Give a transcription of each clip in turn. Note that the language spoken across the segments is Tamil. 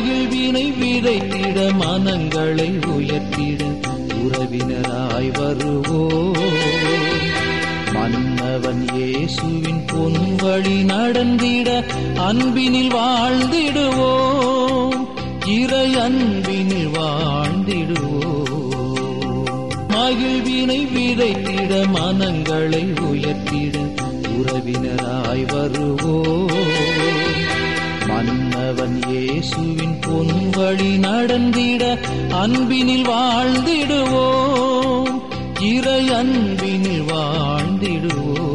மகிழ்வினை விதைத்திட மனங்களை உயர்த்திட உறவினராய் வருவோம் மன்னவன் இயேசுவின் பொன் வழி நடந்திட அன்பினில் வாழ்ந்திடுவோம் இறை அன்பினில் வாழ்ந்திடுவோம் மகிழ்வினை விதைத்திட மனங்களை உயர்த்திட உறவினராய் வருவோம் மன்னவன் இயேசுவின் பொன் வழி நடந்திட அன்பினில் வாழ்ந்திடுவோம் இறை அன்பினில் வாழ்ந்திடுவோம்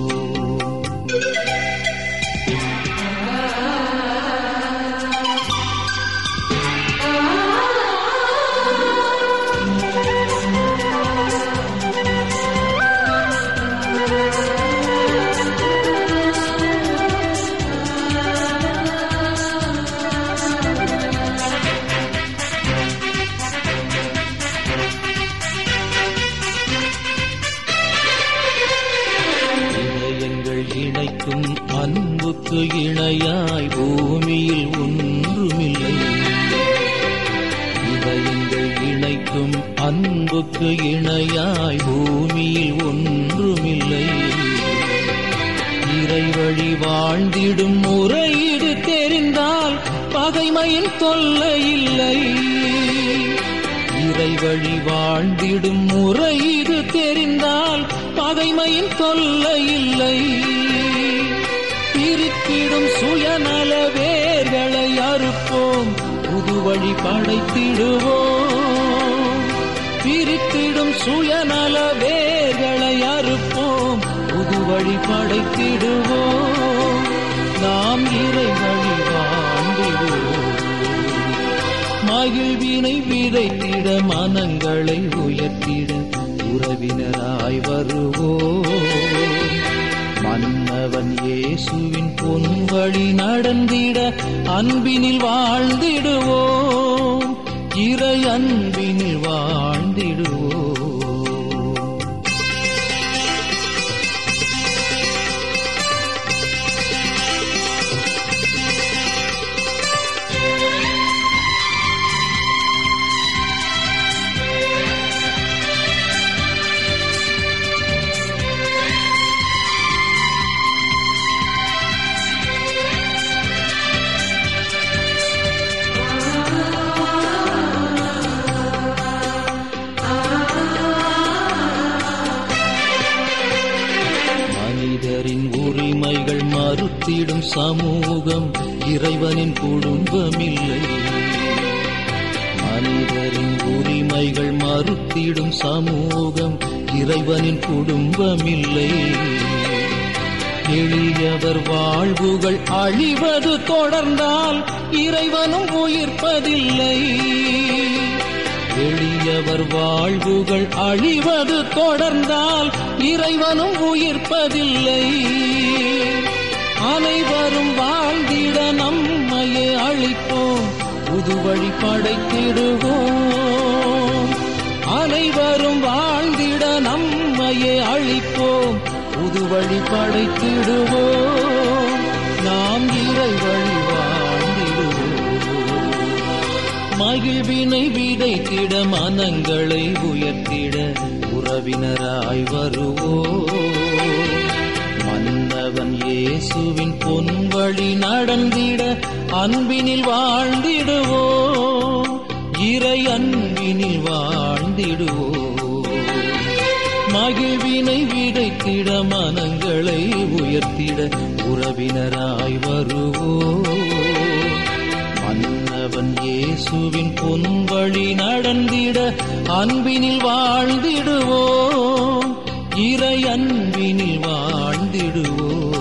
இதயங்கள் இணைக்கும் அன்புக்கு இணையாய் பூமியில் ஒன்றுமில்லை இதயங்கள் இணைக்கும் அன்புக்கு இணையாய் பூமியில் ஒன்றுமில்லை இறை வழி வாழ்ந்திடும் முறை இது தெரிந்தால் பகைமையின் தொல்லை இல்லை இறை வழி வாழ்ந்திடும் முறை இது தெரிந்தால் பகைமையின் தொல்லை இல்லை பிரித்திடும் சுயநல வேர்களை அறுப்போம் புது வழி படைத்திடுவோம் பிரித்திடும் சுயநல வேர்களை அறுப்போம் புது வழி படைத்திடுவோம் நாம் இறை வழி வாழ்ந்திடுவோம் மகிழ்வினை விதைத்திட மனங்களை உயர்த்திட உறவினராய் வருவோம் மன்னவன் இயேசுவின் பொன் வழி நடந்திட அன்பினில் வாழ்ந்திடுவோம் இறை அன்பினில் வாழ்ந்திடுவோம் மனிதரின் உரிமைகள் மறுத்திடும் சமூகம் இறைவனின் குடும்பமில்லை மனிதரின் உரிமைகள் மறுத்திடும் சமூகம் இறைவனின் குடும்பமில்லை எளியவர் வாழ்வுகள் அழிவது தொடர்ந்தால் இறைவனும் உயிர்ப்பதில்லை எளியவர் வாழ்வுகள் அழிவது தொடர்ந்தால் இறைவனும் உயிர்ப்பதில்லை அனைவரும் வாழ்ந்திட நம்மையே அழிப்போம் புது வழி படைத்திடுவோம் அனைவரும் வாழ்ந்திட நம்மையே அழிப்போம் புது வழி படைத்திடுவோம் நாம் இறை வழி வாழ்ந்திடுவோம் மகிழ்வினை விதைத்திட மனங்களை உயர்த்திட உறவினராய் வருவோம் மன்னவன் இயேசுவின் பொன் வழி நடந்திட அன்பினில் வாழ்ந்திடுவோம் இறை அன்பினில் வாழ்ந்திடுவோம் மகிழ்வினை விதைத்திட மனங்களை உயர்த்திட உறவினராய் வருவோம் மன்னவன் இயேசுவின் பொன் வழி நடந்திட அன்பினில் வாழ்ந்திடுவோம் இறை அன்பினில் வாழ்ந்திடுவோம்